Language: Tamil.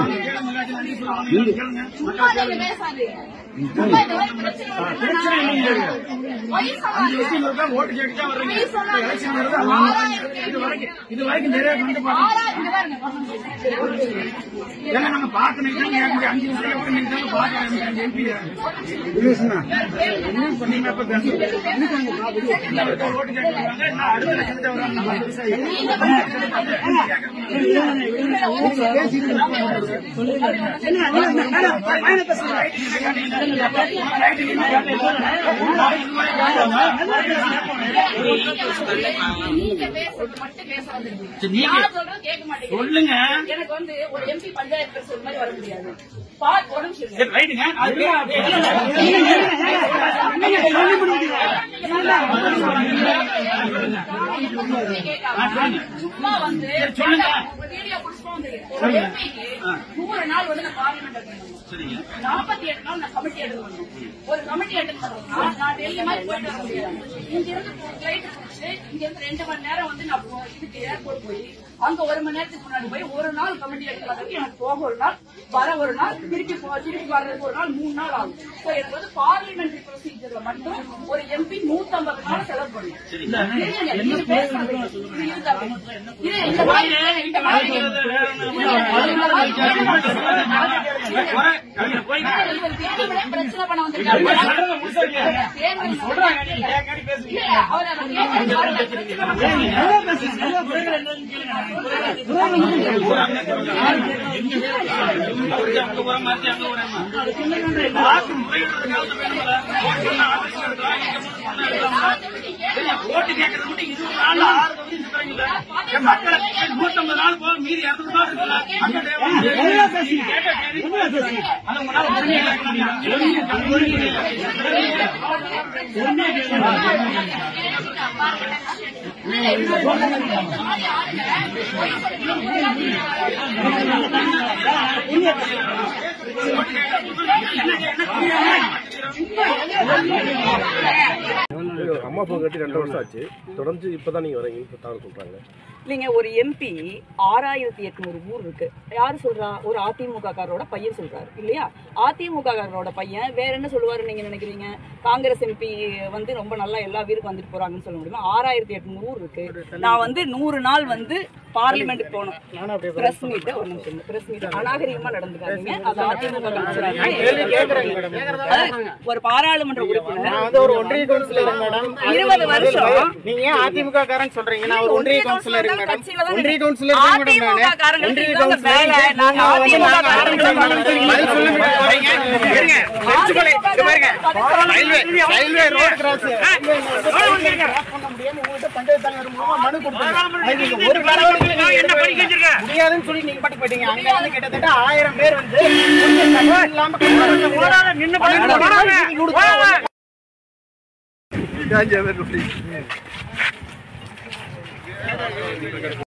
சும்மா நீங்க பேசாதீங்க. சும்மா இந்த மாதிரி பிரச்சனை வருதுன்னா பொய் சொல்லாதீங்க. ஓட்டு கேட்டு தான் வர்றீங்க பொய் சொல்லாதீங்க. எலெக்ஷன் வருது ஆறாயிரத்தி இது வரைக்கும் இது வரைக்கும் நிறைய கண்டு பார்த்தோம் ஆறாயிரம் இங்க பாருங்க பசங்க. ஏன்னா நாங்க பார்க்கணும் அஞ்சு அஞ்சு நிமிஷம் எப்படி நீங்க தான் பார்க்கணும் எம்பி நீங்க எப்ப பேசுறீங்க ஓட்டு கேட்டு வர்றாங்க நான் அடுத்த எலெக்ஷன் தான் வர்றாங்க நீங்க பேசுறது மட்டும் பேசுறது சரி, நீங்க- யார் சொல்றதும் கேட்க மாட்டேங்கிறீங்க. சொல்லுங்க எனக்கு வந்து ஒரு எம்பி பஞ்சாயத்து பேசுற மாதிரி வர முடியாது பாத்து உடம்பு சரியில்லை. சரி, ரைட்டுங்க அது சும்மா வந்து சொல்லுங்க. வீடியோ புடிச்சுட்டு வந்துருக்கேன். ஒரு எம்பிக்கு நூறு நாள் வந்து நான் பார்லிமெண்ட் அட்டன் பண்ணணும். நாற்பத்தி எட்டு நாள் நான் கமிட்டி அட்டன் பண்ணணும். ஒரு கமிட்டி அட்டன் பண்ணணும்னா நான் டெல்லி மாதிரி போயிட்டு வர முடியாது. இங்க இருந்து flight பிடிச்சு, இங்க இருந்து ரெண்டு மணி நேரம் வந்து நான் போ- இதுக்கு ஏர்போர்ட் போய் அங்க ஒரு மணி நேரத்துக்கு முன்னாடி போய் ஒரு நாள் கமிட்டி அட்டன் பண்றதுக்கு எனக்கு போக ஒரு நாள் வர ஒரு நாள் திருப்பி போ- திருப்பி வர்றதுக்கு ஒரு நாள் மூணு நாள் ஆகும் So எனக்கு வந்து பார்லிமெண்டரி ப்ரொசீஜர்ல மட்டும் ஒரு எம்பி நூத்தம்பது நாள் செலவு பண்ணும் இருங்க, நீங்க பேசாதீங்க. இது இருந்தா இது இந்த மாதிரி இந்த மாதிரி இவர் தேர்தலே பிரச்சனை பண்ண வந்திருக்காரு. தேர்தல் இல்ல, அவர் அதை கேட்கறது ஓட்டு கேட்கறது மட்டும் இருபது நாள் ஆறு தொகுதி சுத்துறீங்களா? என் மக்களை நூத்தம்பது நாள் போக மீறி இரநூறு நாள் இருக்குல்ல? அந்த தேவை நீங்க கேட்ட கேள்வி அதை உங்களால உடனே கேட்க அம்மா அப்பா கட்டி ரெண்டு வருஷம் ஆச்சு தொடர்ந்து இப்பதான் நீங்க வரீங்க இப்ப தான் சொல்றாங்க இல்லைங்க ஒரு எம்பி ஆறாயிரத்தி எட்நூறு ஊர் இருக்கு யாரு சொல்றா ஒரு அதிமுக காரரோட பையன் சொல்றாரு இல்லையா அதிமுக காரரோட பையன் வேற என்ன சொல்லுவாரு நீங்க நினைக்கிறீங்க காங்கிரஸ் எம்பி வந்து ரொம்ப நல்லா எல்லா வீருக்கும் வந்துட்டு போறாங்கன்னு சொல்ல முடியுமா ஆறாயிரத்தி எட்நூறு ஊர் இருக்கு நான் வந்து நூறு நாள் வந்து பார்லிமெண்ட் போகணும் பிரஸ் மீட் ஒரு நிமிஷம் பிரஸ் மீட் அநாகரிகமா நடந்துக்காதீங்க அது அதிமுக கட்சியாங்க ஒரு பாராளுமன்ற உறுப்பினர் வந்து ஒரு ஒன்றிய கவுன்சிலர் மேடம் இருபது வருஷம் நீங்க அதிமுக காரன் சொல்றீங்க நான் ஒரு ஒன்றிய கவுன்சிலர் மேடம் கட்சியில தான் ஒன்றிய கவுன்சிலர் தான் மேடம் அதிமுக நானு. காரங்களுக்கு ஒன்றிய இதுதாங்க கவுன்சிலர் வேலை. நாங்க நீங்க வந்து அதிமுக நாங்க ஆரம்பிச்ச பதில் சொல்ல முடியாது போறீங்க இருங்க வெச்சுக்கோலை இங்க பாருங்க ரயில்வே ரயில்வே ரோடு கிராஸ் பண்ண முடியாம உங்ககிட்ட பஞ்சாயத்து தலைவர் மூலமா மனு கொடுத்தாங்க அது நீங்க ஒரு காரணம் என்ன படிக்க வச்சிருக்க முடியாதுன்னு சொல்லி நீங்க பாட்டு போயிட்டீங்க அங்க வந்து கிட்டத்தட்ட ஆயிரம் பேர் வந்து கொஞ்சம் தகவல் இல்லாம கஷ்டப்பட்டு நின்னு பன்னெண்டு பாருங்க மணி நேரம் கொடுத்தாங்க. காஞ்சி